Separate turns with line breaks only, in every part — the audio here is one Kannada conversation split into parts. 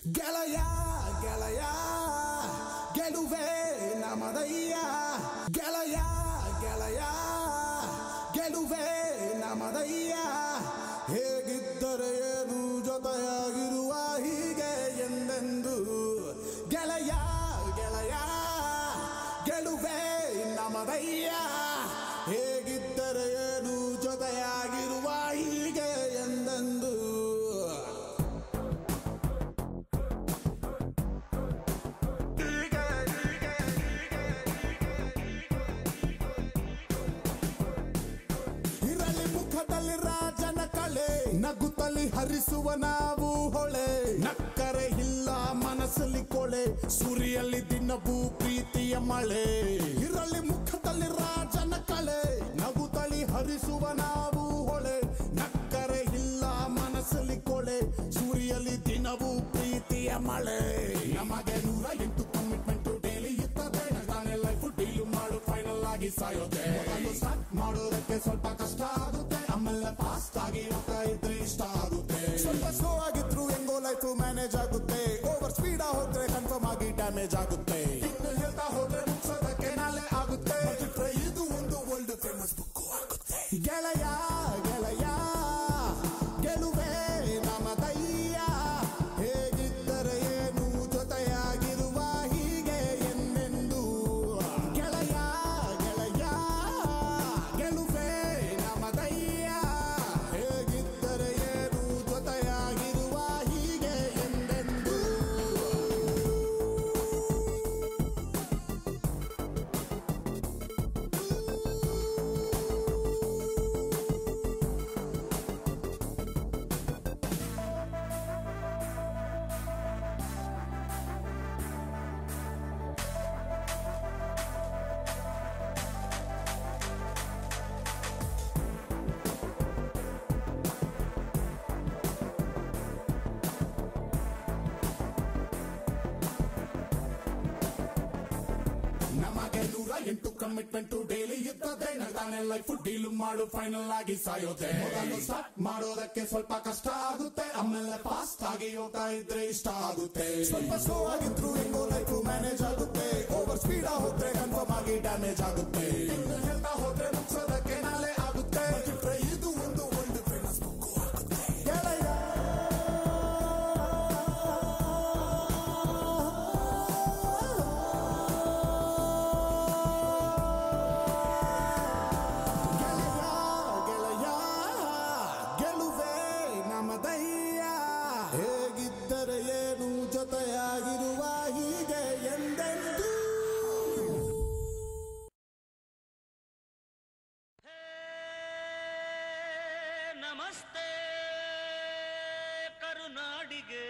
ಗೆಳೆಯ ಗೆಳೆಯ ಗೆಲುವೆ ನಮದಯ್ಯ ಗೆಳೆಯ ಗೆಳೆಯ ಗೆಲುವೆ ನಮದಯ್ಯ ಹೇಗಿದ್ದರೆ ಏನು ಜೊತೆಯಾಗಿರುವ ಹೀಗೆ ಎಂದೆಂದು ಗೆಳೆಯ ಗೆಳೆಯ ಗೆಲುವೆ ನಮದಯ್ಯ ಹೇಗಿದ್ದರೆ ಏನು ಜೊತೆಯಾಗಿರುವ ಹೀಗೆ ಎಂದೆಂದು ಇರಲಿ ಮುಖದಲ್ಲಿ ರಾಜನ ಕಳೆ ನಗುತ್ತಲಿ ಹರಿಸುವ ನಾವು ಹೊಳೆ ನಕ್ಕರೆ ಇಲ್ಲ ಮನಸ್ಸಲ್ಲಿ ಕೊಳೆ ಸೂರ್ಯಲ್ಲಿ ದಿನವೂ ಪ್ರೀತಿಯ ಮಳೆ ಇರಲಿ ಮುಖದಲ್ಲಿ ರಾಜನ ಕಳೆ ನಗುತ್ತಲಿ ಹರಿಸುವ ನಾವು ಹೊಳೆ ನಕ್ಕರೆ ಇಲ್ಲ ಮನಸ್ಸಲ್ಲಿ ಕೊಳೆ ಸೂರ್ಯಲ್ಲಿ ದಿನವೂ ಪ್ರೀತಿಯ ಮಳೆ ನಮಗೆ ನೂರ ಎಂಟು ಕಮಿಟ್ಮೆಂಟ್ ಡೈಲಿ ಇರ್ತದೆ ನಾನೇ ಲೈಫ್ ಡೀಲ್ ಮಾಡು ಫೈನಲ್ ಆಗಿ ಸಾಯೋದೆ ಮೊದಲು ಸ್ಟಾರ್ಟ್ ಮಾಡೋದಕ್ಕೆ ಸ್ವಲ್ಪ ಕಷ್ಟ ಆಗುತ್ತೆ ಆಮೇಲೆ ಫಾಸ್ಟ್ ಆಗಿ ಹೋಗ್ತಾ ಇದ್ರೆ ಇಷ್ಟ ಆಗುತ್ತೆ ಸ್ವಲ್ಪ ಸ್ಲೋ ಆಗಿದ್ರು ಹೆಂಗೋ ಲೈಫ್ ಮ್ಯಾನೇಜ್ ಆಗುತ್ತೆ ಓವರ್ ಸ್ಪೀಡ್ ಹೋದ್ರೆ ಕನ್ಫರ್ಮ್ ಆಗಿ ಡ್ಯಾಮೇಜ್ ಆಗುತ್ತೆ ಇನ್ನು ಹೇಳ್ತಾ ಹೋದ್ರೆ ಮುಗಿಸೋದಕ್ಕೆ ನಾಳೆ ಆಗುತ್ತೆ ಬಿಟ್ರೆ ಇದು ಒಂದು ವರ್ಲ್ಡ್ ಫೇಮಸ್ ಬುಕ್ ಆಗುತ್ತೆ ಗೆಳೆಯ ಗೆಳೆಯ ಗೆಲುವೆ ನಮದಯ್ಯ ಹೇಗಿದ್ದರೆ ಏನು ಜೊತೆಯಾಗಿರುವ ಹೀಗೆ ಎಂದೆಂದು ಗೆಳೆಯ ಗೆಳೆಯ ಗೆಲುವೆ ನಮದಯ್ಯ ಹೇಗಿದ್ದರೆ ಏನು ಜೊತೆಯಾಗಿರುವ ಹೀಗೆ ಎಂದೆಂದು ನಮಗೆ ನೂರ ಎಂಟು ಕಮಿಟ್ಮೆಂಟ್ ಡೈಲಿ ಇರ್ತದೆ ನಗಾನೆ ಲೈಫ್ ಡೀಲ್ ಮಾಡು ಫೈನಲ್ ಆಗಿ ಸಾಯೋದೆ ಮೊದಲು ಸ್ಟಾರ್ಟ್ ಮಾಡೋದಕ್ಕೆ ಸ್ವಲ್ಪ ಕಷ್ಟ ಆಗುತ್ತೆ ಆಮೇಲೆ ಫಾಸ್ಟ್ ಆಗಿ ಹೋಗ್ತಾ ಇದ್ರೆ ಇಷ್ಟ ಆಗುತ್ತೆ ಸ್ವಲ್ಪ ಸ್ಲೋ ಆಗಿದ್ರು ಹೆಂಗೋ ಲೈಫ್ ಮ್ಯಾನೇಜ್ ಆಗುತ್ತೆ ಓವರ್ ಸ್ಪೀಡ್ ಹೋದ್ರೆ ಕನ್ಫರ್ಮ್ ಆಗಿ ಡ್ಯಾಮೇಜ್ ಆಗುತ್ತೆ ಇನ್ನು ಹೇಳ್ತಾ ಹೋದ್ರೆ ಮುಗಿಸೋದಕ್ಕೆ ನಾಳೆ ಆಗುತ್ತೆ ಬಿಟ್ರೆ ಇದು ಒಂದು ವರ್ಲ್ಡ್ ಫೇಮಸ್ ಬುಕ್ ಆಗುತ್ತೆ ಗೆಳೆಯ ಗೆಳೆಯ ಗೆಳೆಯ ಗೆಲುವೆ ನಮದಯ್ಯ ಹೇಗಿದ್ದರೆ ಏನು ಜೊತೆಯಾಗಿರುವ ಹೀಗೆ ಎಂದೆಂದು
ನಮಸ್ತೆ ಕರುನಾಡಿಗೆ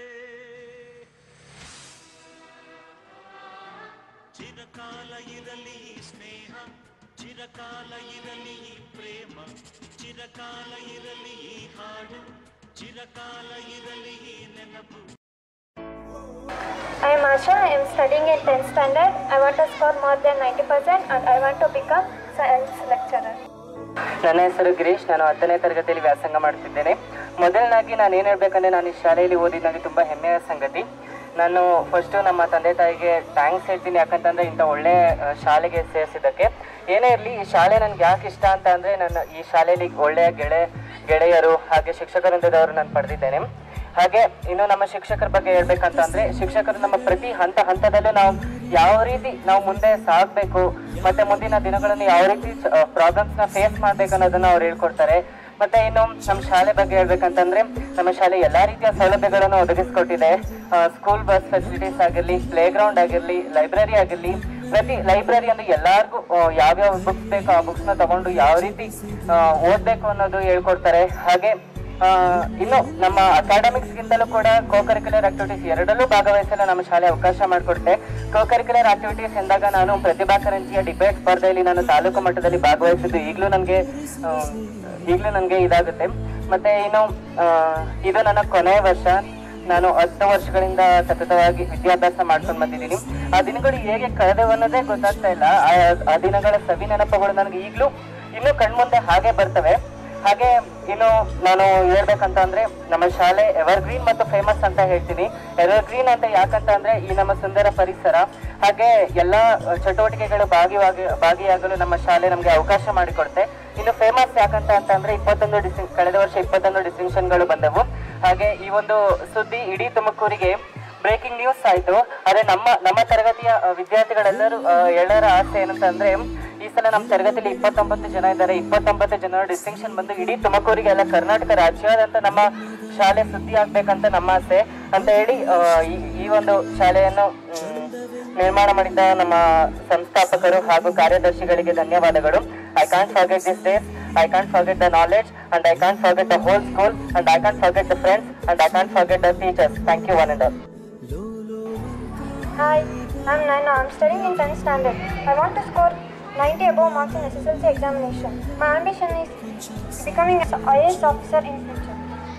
ಚಿರಕಾಲ ಇರಲಿ ಈ ಸ್ನೇಹ ಚಿರಕಾಲ ಇರಲಿ ಈ ಪ್ರೇಮ ಚಿರಕಾಲ ಇರಲಿ ಈ ಹಾಡು ಚಿರಕಾಲ ಇರಲಿ ಈ ನೆನಪು
I am Asha. I am studying in 10th standard. I want to score more than 90% and I want to become science lecturer.
ನನ್ನ ಹೆಸರು ಗಿರೀಶ್ ನಾನು ಹತ್ತನೇ ತರಗತಿಯಲ್ಲಿ ವ್ಯಾಸಂಗ ಮಾಡ್ತಿದ್ದೇನೆ ಮೊದಲನಾಗಿ ನಾನು ಏನು ಹೇಳ್ಬೇಕಂದ್ರೆ ನಾನು ಈ ಶಾಲೆಯಲ್ಲಿ ಓದಿದ ನನಗೆ ತುಂಬ ಹೆಮ್ಮೆಯ ಸಂಗತಿ ನಾನು ಫಸ್ಟು ನಮ್ಮ ತಂದೆ ತಾಯಿಗೆ ಥ್ಯಾಂಕ್ಸ್ ಹೇಳ್ತೀನಿ ಯಾಕಂತಂದರೆ ಇಂಥ ಒಳ್ಳೆ ಆ, ಶಾಲೆಗೆ ಸೇರಿಸಿದ್ದಕ್ಕೆ ಏನೇ ಇರಲಿ ಈ ಶಾಲೆ ನನಗೆ ಯಾಕೆ ಇಷ್ಟ ಅಂತ ಅಂದರೆ ನನ್ನ ಈ ಶಾಲೆಯಲ್ಲಿ ಒಳ್ಳೆಯ ಗೆಳೆ ಗೆಳೆಯರು ಹಾಗೆ ಶಿಕ್ಷಕರಿಂದದವರು ನಾನು ಪಡೆದಿದ್ದೇನೆ ಹಾಗೆ ಇನ್ನು ನಮ್ಮ ಶಿಕ್ಷಕರ ಬಗ್ಗೆ ಹೇಳ್ಬೇಕಂತ ಅಂದ್ರೆ ಶಿಕ್ಷಕರು ನಮ್ಮ ಪ್ರತಿ ಹಂತ ಹಂತದಲ್ಲೂ ನಾವು ಯಾವ ರೀತಿ ನಾವು ಮುಂದೆ ಸಾಗಬೇಕು ಮತ್ತೆ ಮುಂದಿನ ದಿನಗಳನ್ನು ಯಾವ ರೀತಿ ಪ್ರಾಬ್ಲಮ್ಸ್ ನ ಫೇಸ್ ಮಾಡ್ಬೇಕು ಅನ್ನೋದನ್ನ ಅವ್ರು ಹೇಳ್ಕೊಡ್ತಾರೆ ಮತ್ತೆ ಇನ್ನು ನಮ್ಮ ಶಾಲೆ ಬಗ್ಗೆ ಹೇಳ್ಬೇಕಂತಂದ್ರೆ ನಮ್ಮ ಶಾಲೆ ಎಲ್ಲಾ ರೀತಿಯ ಸೌಲಭ್ಯಗಳನ್ನು ಒದಗಿಸ್ಕೊಟ್ಟಿದೆ ಸ್ಕೂಲ್ ಬಸ್ ಫೆಸಿಲಿಟೀಸ್ ಆಗಿರ್ಲಿ ಪ್ಲೇ ಗ್ರೌಂಡ್ ಆಗಿರ್ಲಿ ಲೈಬ್ರರಿ ಆಗಿರ್ಲಿ ಪ್ರತಿ ಲೈಬ್ರರಿ ಅಂದ್ರೆ ಎಲ್ಲಾರ್ಗೂ ಆ, ಯಾವ್ಯಾವ ಬುಕ್ಸ್ ಬೇಕು ಆ ಬುಕ್ಸ್ ನ ತಗೊಂಡು ಯಾವ ರೀತಿ ಆ, ಓದ್ಬೇಕು ಅನ್ನೋದು ಹೇಳ್ಕೊಡ್ತಾರೆ ಹಾಗೆ ಆ, ಇನ್ನು ನಮ್ಮ ಅಕಾಡೆಮಿಕ್ಸ್ ಗಿಂತಲೂ ಕೂಡ ಕೋ ಕರಿಕ್ಯುಲರ್ ಆಕ್ಟಿವಿಟೀಸ್ ಎರಡಲ್ಲೂ ಭಾಗವಹಿಸಲು ನಮ್ಮ ಶಾಲೆ ಅವಕಾಶ ಮಾಡಿಕೊಡುತ್ತೆ ಕೋ ಕರಿಕ್ಯುಲರ್ ಆಕ್ಟಿವಿಟೀಸ್ ಎಂದಾಗ ನಾನು ಪ್ರತಿಭಾ ಕಾರಂಜಿಯ ಡಿಬೇಟ್ ಸ್ಪರ್ಧೆಯಲ್ಲಿ ನಾನು ತಾಲೂಕು ಮಟ್ಟದಲ್ಲಿ ಭಾಗವಹಿಸಿದ್ದು ಈಗಲೂ ನನಗೆ ಈಗಲೂ ನನಗೆ ಇದಾಗುತ್ತೆ ಮತ್ತೆ ಇನ್ನು ಆ, ಇದು ನನ್ನ ಕೊನೆಯ ವರ್ಷ ನಾನು ಹತ್ತು ವರ್ಷಗಳಿಂದ ಸತತವಾಗಿ ವಿದ್ಯಾಭ್ಯಾಸ ಮಾಡ್ಕೊಂಡು ಬಂದಿದ್ದೀನಿ ಆ ದಿನಗಳು ಹೇಗೆ ಕಳೆದವು ಅನ್ನೋದೇ ಗೊತ್ತಾಗ್ತಾ ಇಲ್ಲ ಆ- ಆ ದಿನಗಳ ಸವಿ ನೆನಪುಗಳು ನನಗೆ ಈಗಲೂ ಇನ್ನೂ ಕಣ್ಮುಂದೆ ಹಾಗೆ ಬರ್ತವೆ ಹಾಗೆ ಇನ್ನು ನಾನು ಹೇಳ್ಬೇಕಂತ ಅಂದ್ರೆ ನಮ್ಮ ಶಾಲೆ ಎವರ್ಗ್ರೀನ್ ಮತ್ತು ಫೇಮಸ್ ಅಂತ ಹೇಳ್ತೀನಿ ಎವರ್ಗ್ರೀನ್ ಅಂತ ಯಾಕಂತ ಅಂದ್ರೆ ಈ ನಮ್ಮ ಸುಂದರ ಪರಿಸರ ಹಾಗೆ ಎಲ್ಲ ಚಟುವಟಿಕೆಗಳು ಭಾಗಿಯಾಗಿ ಭಾಗಿಯಾಗಲು ನಮ್ಮ ಶಾಲೆ ನಮಗೆ ಅವಕಾಶ ಮಾಡಿಕೊಡುತ್ತೆ ಇನ್ನು ಫೇಮಸ್ ಯಾಕಂತ ಅಂತಂದ್ರೆ ಇಪ್ಪತ್ತೊಂದು ಡಿಸ್ಟಿಂಗ್ ಕಳೆದ ವರ್ಷ ಇಪ್ಪತ್ತೊಂದು ಡಿಸ್ಟಿಂಕ್ಷನ್ಗಳು ಬಂದವು ಹಾಗೆ ಈ ಒಂದು ಸುದ್ದಿ ಇಡೀ ತುಮಕೂರಿಗೆ ಬ್ರೇಕಿಂಗ್ ನ್ಯೂಸ್ ಆಯ್ತು ಆದ್ರೆ ನಮ್ಮ ನಮ್ಮ ತರಗತಿಯ ಆ, ವಿದ್ಯಾರ್ಥಿಗಳೆಲ್ಲರೂ ಆ, ಎಲ್ಲರ ಆಸೆ ಏನಂತಂದ್ರೆ ಈ ಸಲ ನಮ್ಮ ತರಗತಿಯಲ್ಲಿ ಇಪ್ಪತ್ತೊಂಬತ್ತು ಜನ ಇದ್ದಾರೆ ಇಪ್ಪತ್ತೊಂಬತ್ತು ಜನರ ಡಿಸ್ಟಿಂಕ್ಷನ್ ಬಂದು ಇಡೀ ತುಮಕೂರಿಗೆ ಅಲ್ಲ ಕರ್ನಾಟಕ ರಾಜ್ಯಾದ್ಯಂತ ನಮ್ಮ ಶಾಲೆ ಸುದ್ದಿ ಆಗ್ಬೇಕಂತ ನಮ್ಮ ಆಸೆ ಅಂತ ಹೇಳಿ ಆ, ಈ- ಈ ಒಂದು ಶಾಲೆಯನ್ನು ಮ್, ನಿರ್ಮಾಣ ಮಾಡಿದ ನಮ್ಮ ಸಂಸ್ಥಾಪಕರು ಹಾಗೂ ಕಾರ್ಯದರ್ಶಿಗಳಿಗೆ ಧನ್ಯವಾದಗಳು I can't forget this days I can't forget the knowledge and I can't forget the whole school and I can't forget the friends and I can't forget the teachers thank you one and all
Hi, I'm Naina. I'm studying in 10th standard. I want to score 90 above marks in SSLC examination. My ambition is becoming an IAS officer in future.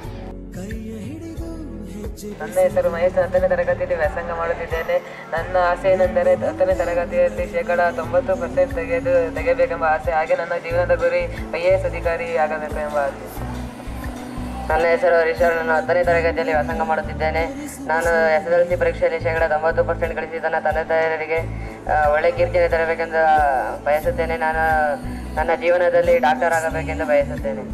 ನನ್ನ ಹೆಸರು ಮಹೇಶ್ ಹತ್ತನೇ ತರಗತಿಯಲ್ಲಿ ವ್ಯಾಸಂಗ ಮಾಡುತ್ತಿದ್ದೇನೆ ನನ್ನ ಆಸೆ ಏನೆಂದರೆ ಹತ್ತನೇ ತರಗತಿಯಲ್ಲಿ ಶೇಕಡ ತೊಂಬತ್ತು ಪರ್ಸೆಂಟ್ ತೆಗೆದು ತೆಗೆಯಬೇಕೆಂಬ ಆಸೆ ಹಾಗೆ ನನ್ನ ಜೀವನದ ಗುರಿ ಐ ಎ ಎಸ್ ಅಧಿಕಾರಿ ಆಗಬೇಕು ಎಂಬ ಆಸೆ
ನನ್ನ ಹೆಸರು ರಿಷರ್ ನಾನು ಹತ್ತನೇ ತರಗತಿಯಲ್ಲಿ ವ್ಯಾಸಂಗ ಮಾಡುತ್ತಿದ್ದೇನೆ ನಾನು ಎಸ್ ಎಸ್ ಎಲ್ ಸಿ ಪರೀಕ್ಷೆಯಲ್ಲಿ ಶೇಕಡ ತೊಂಬತ್ತು ಪರ್ಸೆಂಟ್ ಗಳಿಸಿ ನನ್ನ ತಂದೆ ತಾಯಿಯರಿಗೆ ಆ, ಒಳ್ಳೆ ಕೀರ್ತಿಯನ್ನು ತರಬೇಕೆಂದು ಬಯಸುತ್ತೇನೆ ನಾನು ನನ್ನ ಜೀವನದಲ್ಲಿ ಡಾಕ್ಟರ್ ಆಗಬೇಕೆಂದು ಬಯಸುತ್ತೇನೆ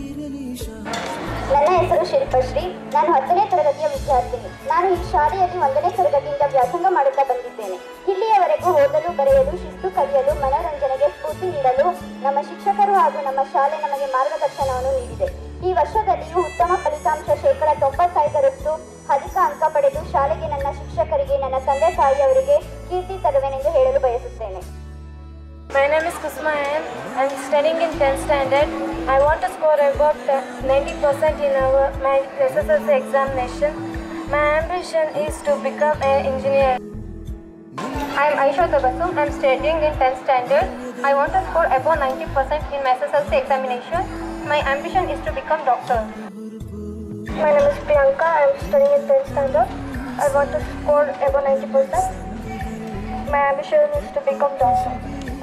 ನನ್ನ ಹೆಸರು ಶಿಲ್ಪಶ್ರೀ ನಾನು ಹತ್ತನೇ ತರಗತಿಯ ವಿದ್ಯಾರ್ಥಿನಿ ನಾನು ಈ ಶಾಲೆಯಲ್ಲಿ ಒಂದನೇ ತರಗತಿಯಿಂದ ವ್ಯಾಸಂಗ ಮಾಡುತ್ತಾ ಬಂದಿದ್ದೇನೆ ಇಲ್ಲಿಯವರೆಗೂ ಓದಲು ಬರೆಯಲು ಶಿಸ್ತು ಕಲಿಯಲು ಮನೋರಂಜನೆಗೆ ಸ್ಫೂರ್ತಿ ನೀಡಲು ನಮ್ಮ ಶಿಕ್ಷಕರು ಹಾಗೂ ನಮ್ಮ ಶಾಲೆ ನಮಗೆ ಮಾರ್ಗದರ್ಶನವನ್ನು ನೀಡಿದೆ ಈ ವರ್ಷದಲ್ಲಿಯೂ ಉತ್ತಮ ಫಲಿತಾಂಶ ಶೇಕಡ ತೊಂಬತ್ತೈದರಷ್ಟು ಅಧಿಕ ಅಂಕ ಪಡೆದು ಶಾಲೆಗೆ ನನ್ನ ಶಿಕ್ಷಕರಿಗೆ ನನ್ನ ತಂದೆ ತಾಯಿಯವರಿಗೆ ಕೀರ್ತಿ ತರುವೆನೆಂದು ಹೇಳಲು ಬಯಸುತ್ತೇನೆ
My name is Kusma and I'm studying in 10th standard. I want to score about uh, 90% in our my SSLC examination. My ambition is to become an engineer. I'm Aisha Tabassum. I'm studying in 10th standard. I want to score above 90% in my SSLC examination. My ambition is to become doctor. My name is Priyanka. I'm studying in 10th standard. I want to score above 90%. My ambition is to become doctor.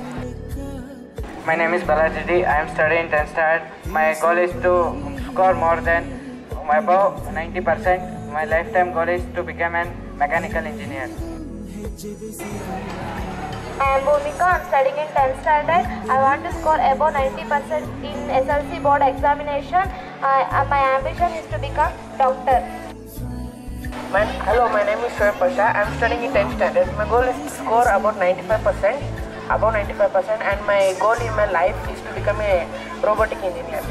My name is Balajidi. I am studying 10th standard. My goal is to score more than above 90%. My lifetime goal is to become an mechanical engineer.
I am Bhumika. I'm studying in 10th standard. I want to score above 90% in SLC board examination. I, uh, my ambition is to become doctor.
My, hello, my name is Shoaib Pasha. I am studying in 10th standard. My goal is to score about 95%, above 95%, and my goal in my life is to become a robotic engineer.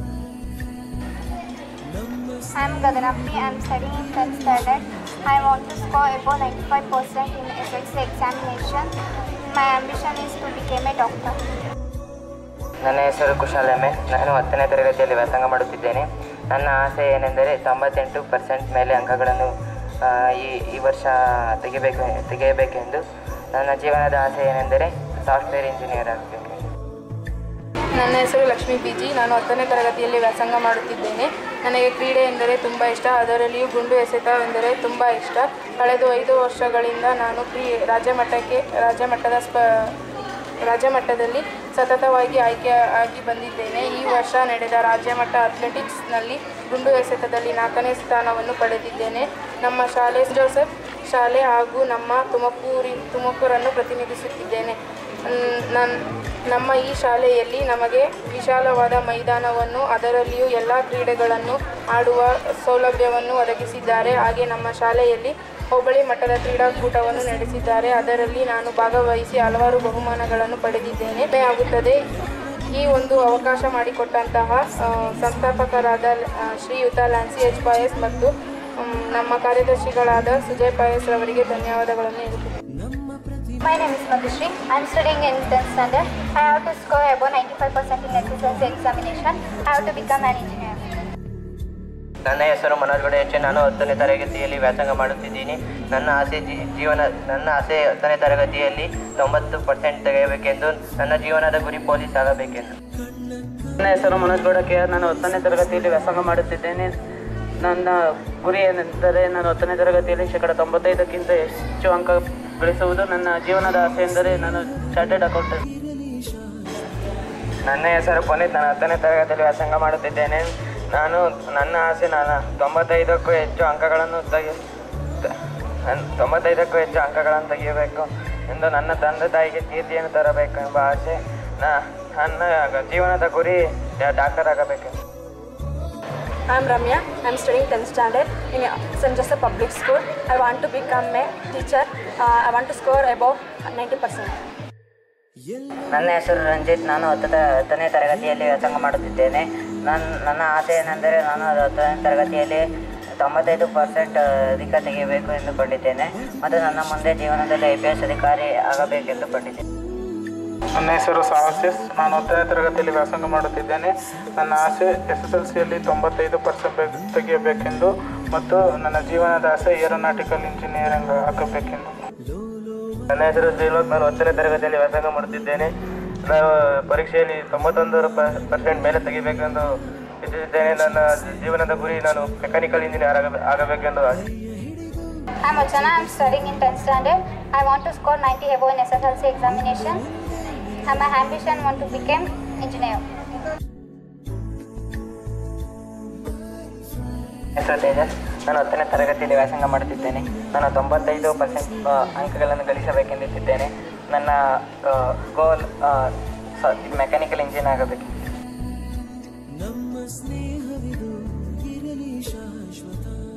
I'm Gaganapri. I'm studying in 10th standard. I want to score above 95% in SLC examination. My ambition is to become a doctor.
ನನ್ನ ಹೆಸರು ಕುಶಾಲಮ್ಮೆ ನಾನು ಹತ್ತನೇ ತರಗತಿಯಲ್ಲಿ ವ್ಯಾಸಂಗ ಮಾಡುತ್ತಿದ್ದೇನೆ ನನ್ನ ಆಸೆ ಏನೆಂದರೆ ತೊಂಬತ್ತೆಂಟು ಪರ್ಸೆಂಟ್ ಮೇಲೆ ಅಂಕಗಳನ್ನು ಆ, ಈ ಈ ವರ್ಷ ತೆಗಿಬೇಕು ತೆಗೆಯಬೇಕೆಂದು ನನ್ನ ಜೀವನದ ಆಸೆ ಏನೆಂದರೆ ಸಾಫ್ಟ್ವೇರ್ ಇಂಜಿನಿಯರ್ ಆಗಬೇಕು
ನನ್ನ ಹೆಸರು ಲಕ್ಷ್ಮೀ ಪಿ ಜಿ ನಾನು ಹತ್ತನೇ ತರಗತಿಯಲ್ಲಿ ವ್ಯಾಸಂಗ ಮಾಡುತ್ತಿದ್ದೇನೆ ನನಗೆ ಕ್ರೀಡೆ ಎಂದರೆ ತುಂಬ ಇಷ್ಟ ಅದರಲ್ಲಿಯೂ ಗುಂಡು ಎಸೆತ ಎಂದರೆ ತುಂಬ ಇಷ್ಟ ಕಳೆದ ಐದು ವರ್ಷಗಳಿಂದ ನಾನು ಕ್ರೀ ರಾಜ್ಯ ಮಟ್ಟಕ್ಕೆ ರಾಜ್ಯ ಮಟ್ಟದ ಸ್ಪ ರಾಜ್ಯ ಮಟ್ಟದಲ್ಲಿ ಸತತವಾಗಿ ಆಯ್ಕೆ ಆಗಿ ಬಂದಿದ್ದೇನೆ ಈ ವರ್ಷ ನಡೆದ ರಾಜ್ಯ ಮಟ್ಟ ಅಥ್ಲೆಟಿಕ್ಸ್ನಲ್ಲಿ ಗುಂಡು ಎಸೆತದಲ್ಲಿ ನಾಲ್ಕನೇ ಸ್ಥಾನವನ್ನು ಪಡೆದಿದ್ದೇನೆ ನಮ್ಮ ಶಾಲೆ ಜೋಸೆಫ್ ಶಾಲೆ ಹಾಗೂ ನಮ್ಮ ತುಮಕೂರಿ ತುಮಕೂರನ್ನು ಪ್ರತಿನಿಧಿಸುತ್ತಿದ್ದೇನೆ ನನ್ನ ನಮ್ಮ ಈ ಶಾಲೆಯಲ್ಲಿ ನಮಗೆ ವಿಶಾಲವಾದ ಮೈದಾನವನ್ನು ಅದರಲ್ಲಿಯೂ ಎಲ್ಲ ಕ್ರೀಡೆಗಳನ್ನು ಆಡುವ ಸೌಲಭ್ಯವನ್ನು ಒದಗಿಸಿದ್ದಾರೆ ಹಾಗೆ ನಮ್ಮ ಶಾಲೆಯಲ್ಲಿ ಹೋಬಳಿ ಮಟ್ಟದ ಕ್ರೀಡಾಕೂಟವನ್ನು ನಡೆಸಿದ್ದಾರೆ ಅದರಲ್ಲಿ ನಾನು ಭಾಗವಹಿಸಿ ಹಲವಾರು ಬಹುಮಾನಗಳನ್ನು ಪಡೆದಿದ್ದೇನೆ ಆಗುತ್ತದೆ ಈ ಒಂದು ಅವಕಾಶ ಮಾಡಿಕೊಟ್ಟಂತಹ ಆ, ಸಂಸ್ಥಾಪಕರಾದ ಆ, ಶ್ರೀಯುತ ಲ್ಯಾನ್ಸಿ ಎಚ್ ಪಾಯಸ್ ಮತ್ತು ಮ್, ನಮ್ಮ ಕಾರ್ಯದರ್ಶಿಗಳಾದ ಸುಜಯ್ ಪಾಯಸ್ ರವರಿಗೆ ಧನ್ಯವಾದಗಳನ್ನು ಹೇಳುತ್ತೇನೆ
My name is Madhushree. I am studying in 10th standard. I have to score above 95% in SSLC examination. I have to become an engineer.
ನನ್ನ ಹೆಸರು ಮನೋಜ್ ಗಣೇಶ್ ನಾನು ಹತ್ತನೇ ತರಗತಿಯಲ್ಲಿ ವ್ಯಾಸಂಗ ಮಾಡುತ್ತಿದ್ದೀನಿ ನನ್ನ ಆಸೆ ಜೀ- ಜೀವನ ನನ್ನ ಆಸೆ ಹತ್ತನೇ ತರಗತಿಯಲ್ಲಿ ತೊಂಬತ್ತು ಪರ್ಸೆಂಟ್ ತೆಗೆಯಬೇಕೆಂದು ನನ್ನ ಜೀವನದ ಗುರಿ ಪೊಲೀಸ್ ಆಗಬೇಕೆಂದು
ನನ್ನ ಹೆಸರು ಮನೋಜ್ ಗೌಡ ಕೆ ಆರ್ ನಾನು ಹತ್ತನೇ ತರಗತಿಯಲ್ಲಿ ವ್ಯಾಸಂಗ ಮಾಡುತ್ತಿದ್ದೇನೆ ನನ್ನ ಗುರಿ ಏನೆಂದರೆ ನಾನು ಹತ್ತನೇ ತರಗತಿಯಲ್ಲಿ ಶೇಕಡ ತೊಂಬತ್ತೈದಕ್ಕಿಂತ ಹೆಚ್ಚು ಅಂಕ ಗಳಿಸುವುದು ನನ್ನ ಜೀವನದ ಆಸೆ ಎಂದರೆ ನಾನು ಚಾರ್ಟೆಡ್ ಅಕೌಂಟೆಂಟ್ ನನ್ನ ಹೆಸರು ಪುನೀತ್ ನಾನು ಹತ್ತನೇ ತರಗತಿಯಲ್ಲಿ ವ್ಯಾಸಂಗ ಮಾಡುತ್ತಿದ್ದೇನೆ ನಾನು ನನ್ನ ಆಸೆ ನಾನು ತೊಂಬತ್ತೈದಕ್ಕೂ ಹೆಚ್ಚು ಅಂಕಗಳನ್ನು ತೆಗಿ ತ- ನನ್- ತೊಂಬತ್ತೈದಕ್ಕೂ ಹೆಚ್ಚು ಅಂಕಗಳನ್ನು ತೆಗೆಯಬೇಕು ಎಂದು ನನ್ನ ತಂದೆ ತಾಯಿಗೆ ಕೀರ್ತಿಯನ್ನು ತರಬೇಕು ಎಂಬ ಆಸೆ ನ- ನನ್ನ ಜೀವನದ ಗುರಿ ಡಾಕ್ಟರ್ ಆಗಬೇಕೆಂದು
I'm Ramya. I'm studying 10th standard in St. Joseph Public School. I want to become a teacher. Uh, I want to score above 90%.
ನನ್ನ ಹೆಸರು ರಂಜಿತ್ ನಾನು ಹತ್ತದ ಹತ್ತನೇ ತರಗತಿಯಲ್ಲಿ ವ್ಯಾಸಂಗ ಮಾಡುತ್ತಿದ್ದೇನೆ ನನ್ನ ನನ್ನ ಆಸೆ ಏನೆಂದರೆ ನಾನು ಅದು ಹತ್ತನೇ ತರಗತಿಯಲ್ಲಿ ತೊಂಬತ್ತೈದು ಪರ್ಸೆಂಟ್ ಅಧಿಕ ತೆಗೆಯಬೇಕು ಎಂದುಕೊಂಡಿದ್ದೇನೆ ಮತ್ತು ನನ್ನ ಮುಂದೆ ಜೀವನದಲ್ಲಿ ಐ ಪಿ ಎಸ್ ಅಧಿಕಾರಿ ಆಗಬೇಕೆಂದುಕೊಂಡಿದ್ದೇನೆ
ನನ್ನ ಹೆಸರು ಸಾಹಸಿಸ್ ನಾನು ಹತ್ತನೇ ತರಗತಿಯಲ್ಲಿ ವ್ಯಾಸಂಗ ಮಾಡುತ್ತಿದ್ದೇನೆ ನನ್ನ ಆಸೆ ಎಸ್ ಎಸ್ ಎಲ್ ಸಿಯಲ್ಲಿ ತೊಂಬತ್ತೈದು ಪರ್ಸೆಂಟ್ ತೆಗೆಯಬೇಕೆಂದು ಮತ್ತು ನನ್ನ ಜೀವನದ ಆಸೆ ಏರೋನಾಟಿಕಲ್ ಇಂಜಿನಿಯರಿಂಗ್ ಆಗಬೇಕೆಂದು
ನನ್ನ ಹೆಸರು ಶ್ರೀಲೋಕ್ ನಾನು ಹತ್ತನೇ ತರಗತಿಯಲ್ಲಿ ವ್ಯಾಸಂಗ ಮಾಡುತ್ತಿದ್ದೇನೆ ನಾನು ಪರೀಕ್ಷೆಯಲ್ಲಿ ತೊಂಬತ್ತೊಂದು ಪರ್ಸೆಂಟ್ ಮೇಲೆ ತೆಗಿಬೇಕೆಂದು ಇಚ್ಛಿಸಿದ್ದೇನೆ ನನ್ನ ಜೀವನದ ಗುರಿ ನಾನು ಮೆಕ್ಯಾನಿಕಲ್ ಇಂಜಿನಿಯರ್ ಆಗಬೇ ಆಗಬೇಕೆಂದು ಆಸೆ
I'm Archana. I'm studying in 10th standard. I want to score 90 above in SSLC examination. And my ambition want to become engineer.
ಹೆಸರು ತೇಜಸ್ ನಾನು ಹತ್ತನೇ ತರಗತಿಯಲ್ಲಿ ವ್ಯಾಸಂಗ ಮಾಡುತ್ತಿದ್ದೇನೆ ನಾನು ತೊಂಬತ್ತೈದು ಪರ್ಸೆಂಟ್ ಅಂಕಗಳನ್ನು ಗಳಿಸಬೇಕೆಂದಿದ್ದೇನೆ ನನ್ನ ಗೋಲ್ ಮೆಕ್ಯಾನಿಕಲ್ ಇಂಜಿನ್ ಆಗಬೇಕು
ನಮ್ಮ ಸ್ನೇಹವಿದು ಇರಲಿ ಶಾಶ್ವತ